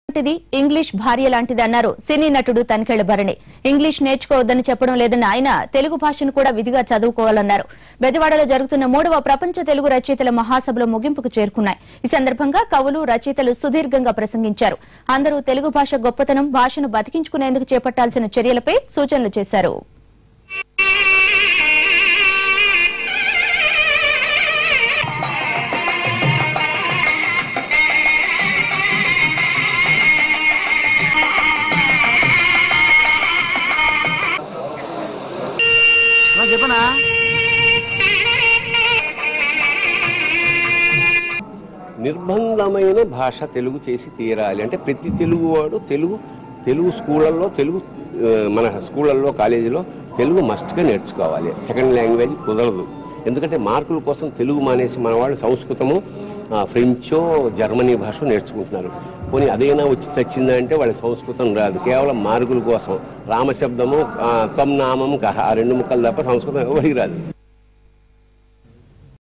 లాంటిది ఇంగ్లీష్ భార్య లాంటిది అన్నారు సినీ నటుడు తనికెళ్ల భరణి ఇంగ్లీష్ నేర్చుకోవద్దని చెప్పడం లేదన్న ఆయన తెలుగు భాషను కూడా విధిగా చదువుకోవాలన్నారు బెజవాడలో జరుగుతున్న మూడవ ప్రపంచ తెలుగు రచయితల మహాసభలో ముగింపుకు చేరుకున్నాయి ఈ సందర్భంగా కవులు రచయితలు సుదీర్ఘంగా ప్రసంగించారు అందరూ తెలుగు భాష గొప్పతనం భాషను బతికించుకునేందుకు చేపట్టాల్సిన చర్యలపై సూచనలు చేశారు ఆ, చెప్పనా నిర్బంధమైన భాష తెలుగు చేసి తీరాలి అంటే ప్రతి తెలుగువాడు తెలుగు తెలుగు స్కూళ్ళల్లో తెలుగు ఆ, మన స్కూళ్ళల్లో కాలేజీలో తెలుగు మస్ట్గా నేర్చుకోవాలి సెకండ్ లాంగ్వేజ్ కుదరదు ఎందుకంటే మార్కుల కోసం తెలుగు మానేసి మన వాళ్ళు సంస్కృతము ఆ, ఫ్రెంచో జర్మనీ భాష నేర్చుకుంటున్నారు పోనీ అదైనా వచ్చి చచ్చిందా అంటే వాళ్ళ సంస్కృతం రాదు కేవలం మార్కుల కోసం రామశబ్దము ఆ, త్వం నామం కహ ఆ రెండు ముక్కలు తప్ప సంస్కృతం ఎవరికి రాదు